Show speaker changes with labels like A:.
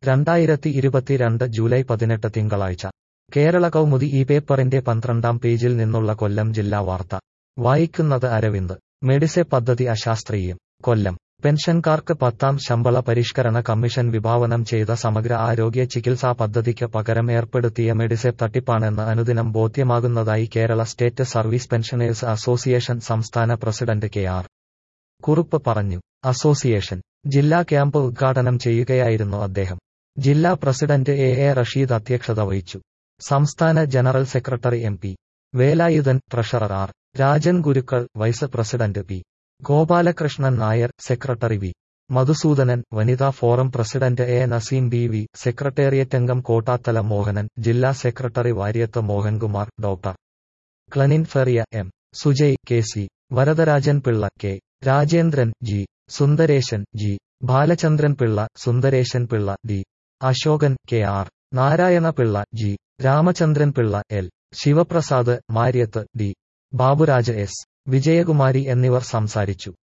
A: രണ്ടായിരത്തി ഇരുപത്തിരണ്ട് ജൂലൈ പതിനെട്ട് തിങ്കളാഴ്ച കേരള കൗമുദി ഈ പേപ്പറിന്റെ പന്ത്രണ്ടാം പേജിൽ നിന്നുള്ള കൊല്ലം ജില്ലാ വാർത്ത വായിക്കുന്നത് അരവിന്ദ് മെഡിസെ പദ്ധതി അശാസ്ത്രീയം കൊല്ലം പെൻഷൻകാർക്ക് പത്താം ശമ്പള പരിഷ്കരണ കമ്മീഷൻ വിഭാവനം ചെയ്ത സമഗ്ര ആരോഗ്യ ചികിത്സാ പദ്ധതിക്ക് പകരം ഏർപ്പെടുത്തിയ മെഡിസെപ് തട്ടിപ്പാണെന്ന് അനുദിനം ബോധ്യമാകുന്നതായി Kerala state service pensioners association സംസ്ഥാന പ്രസിഡന്റ് കെ ആർ കുറുപ്പ് പറഞ്ഞു അസോസിയേഷൻ ജില്ലാ ക്യാമ്പ് ഉദ്ഘാടനം ചെയ്യുകയായിരുന്നു അദ്ദേഹം ജില്ലാ പ്രസിഡന്റ് എ എ റഷീദ് അധ്യക്ഷത വഹിച്ചു സംസ്ഥാന general secretary M P Velayudhan treasurer R Rajan Gurukkal vice president P Gopalakrishnan Nair secretary V Madhusoodanan വനിതാ forum president A Naseem B V secretariat അംഗം കോട്ടാത്തല മോഹനൻ ജില്ലാ സെക്രട്ടറി വാര്യത്ത് മോഹൻകുമാർ ഡോക്ടർ ക്ലനിൻ ഫെറിയ M Sujay K C Varadarajan Pillai K Rajendran G Sundaresan G Balachandran Pillai Sundaresan Pillai D Asokan K R Narayana Pillai G Ramachandran Pillai L Sivaprasad Mariyath D Baburaj S Vijayakumari എന്നിവർ സംസാരിച്ചു